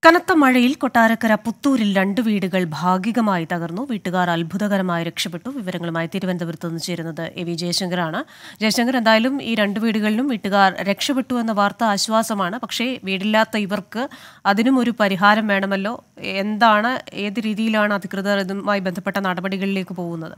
കനത്ത മഴയിൽ കൊട്ടാരക്കര പുത്തൂരിൽ രണ്ട് വീടുകൾ ഭാഗികമായി തകർന്നു വീട്ടുകാർ അത്ഭുതകരമായി രക്ഷപ്പെട്ടു വിവരങ്ങളുമായി തിരുവനന്തപുരത്ത് നിന്ന് ചേരുന്നത് എ വി ജയശങ്കറാണ് ജയശങ്കർ എന്തായാലും ഈ രണ്ട് വീടുകളിലും വീട്ടുകാർ രക്ഷപ്പെട്ടു എന്ന വാർത്ത ആശ്വാസമാണ് പക്ഷേ വീടില്ലാത്ത ഇവർക്ക് അതിനും ഒരു പരിഹാരം വേണമല്ലോ എന്താണ് ഏത് രീതിയിലാണ് അധികൃതർ ഇതുമായി ബന്ധപ്പെട്ട നടപടികളിലേക്ക് പോകുന്നത്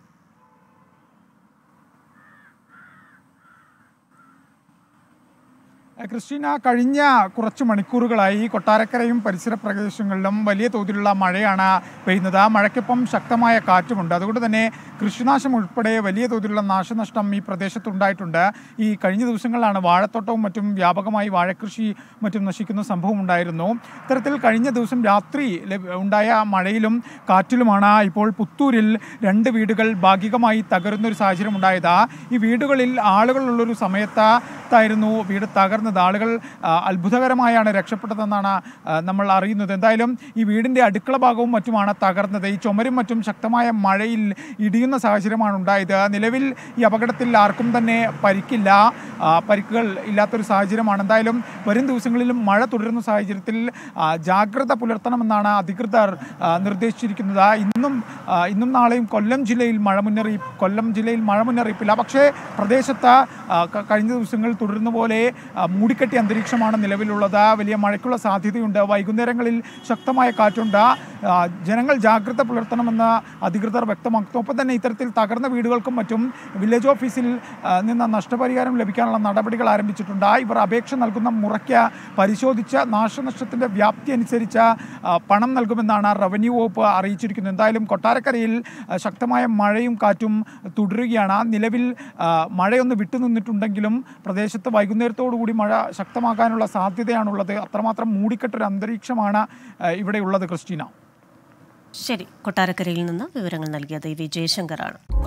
ക്രിസ്റ്റീന കഴിഞ്ഞ കുറച്ച് മണിക്കൂറുകളായി കൊട്ടാരക്കരയും പരിസര പ്രദേശങ്ങളിലും വലിയ തോതിലുള്ള മഴയാണ് പെയ്യുന്നത് ആ മഴയ്ക്കൊപ്പം ശക്തമായ കാറ്റുമുണ്ട് അതുകൊണ്ട് തന്നെ കൃഷിനാശം ഉൾപ്പെടെ വലിയ തോതിലുള്ള നാശനഷ്ടം ഈ പ്രദേശത്തുണ്ടായിട്ടുണ്ട് ഈ കഴിഞ്ഞ ദിവസങ്ങളിലാണ് വാഴത്തോട്ടവും മറ്റും വ്യാപകമായി വാഴക്കൃഷി മറ്റും നശിക്കുന്ന സംഭവം ഉണ്ടായിരുന്നു ഇത്തരത്തിൽ കഴിഞ്ഞ ദിവസം രാത്രി ലഭ- ഉണ്ടായ മഴയിലും കാറ്റിലുമാണ് ഇപ്പോൾ പുത്തൂരിൽ രണ്ട് വീടുകൾ ഭാഗികമായി തകരുന്ന ഒരു സാഹചര്യം ഉണ്ടായത് ഈ വീടുകളിൽ ആളുകളുള്ളൊരു സമയത്തായിരുന്നു വീട് തകർന്നത് ആളുകൾ ആ, അത്ഭുതകരമായാണ് രക്ഷപ്പെട്ടതെന്നാണ് ആ, നമ്മൾ അറിയുന്നത് എന്തായാലും ഈ വീടിൻ്റെ അടുക്കള ഭാഗവും മറ്റുമാണ് തകർന്നത് ഈ ചുമരും മറ്റും ശക്തമായ മഴയിൽ ഇടിയുന്ന സാഹചര്യമാണ് ഉണ്ടായത് നിലവിൽ ഈ അപകടത്തിൽ ആർക്കും തന്നെ പരിക്കില്ല ആ, പരിക്കുകൾ ഇല്ലാത്തൊരു സാഹചര്യമാണ് എന്തായാലും വരും ദിവസങ്ങളിലും മഴ തുടരുന്ന സാഹചര്യത്തിൽ ആ, ജാഗ്രത പുലർത്തണമെന്നാണ് അധികൃതർ ആ, നിർദ്ദേശിച്ചിരിക്കുന്നത് ഇന്നും ആ, ഇന്നും നാളെയും കൊല്ലം ജില്ലയിൽ മഴ മുന്നറിയിപ്പ് കൊല്ലം ജില്ലയിൽ മഴ മുന്നറിയിപ്പില്ല പക്ഷേ പ്രദേശത്ത് ആ, ക- കഴിഞ്ഞ ദിവസങ്ങൾ തുടരുന്ന പോലെ ആ, മൂടിക്കെട്ടിയ അന്തരീക്ഷമാണ് നിലവിലുള്ളത് വലിയ മഴയ്ക്കുള്ള സാധ്യതയുണ്ട് വൈകുന്നേരങ്ങളിൽ ശക്തമായ കാറ്റുണ്ട് ആ, ജനങ്ങൾ ജാഗ്രത പുലർത്തണമെന്ന് അധികൃതർ വ്യക്തമാക്കുന്നു ഒപ്പം തന്നെ ഇത്തരത്തിൽ തകർന്ന വീടുകൾക്കും മറ്റും വില്ലേജ് ഓഫീസിൽ ആ, നിന്ന് നഷ്ടപരിഹാരം ലഭിക്കാനുള്ള നടപടികൾ ആരംഭിച്ചിട്ടുണ്ട് ഇവർ അപേക്ഷ നൽകുന്ന മുറയ്ക്ക് പരിശോധിച്ച് നാശനഷ്ടത്തിൻ്റെ വ്യാപ്തി അനുസരിച്ച് ആ, പണം നൽകുമെന്നാണ് റവന്യൂ വകുപ്പ് അറിയിച്ചിരിക്കുന്നത് എന്തായാലും കൊട്ടാരക്കരയിൽ ആ, ശക്തമായ മഴയും കാറ്റും തുടരുകയാണ് നിലവിൽ ആ, മഴയൊന്ന് വിട്ടുനിന്നിട്ടുണ്ടെങ്കിലും പ്രദേശത്ത് വൈകുന്നേരത്തോടുകൂടി മഴ ശക്തമാകാനുള്ള സാധ്യതയാണുള്ളത് അത്രമാത്രം മൂടിക്കെട്ടൊരു അന്തരീക്ഷമാണ് ആ, ഇവിടെയുള്ളത് ക്രിസ്റ്റീന ശരി കൊട്ടാരക്കരയിൽ നിന്ന് വിവരങ്ങൾ നൽകിയത് എ വി ജയശങ്കറാണ്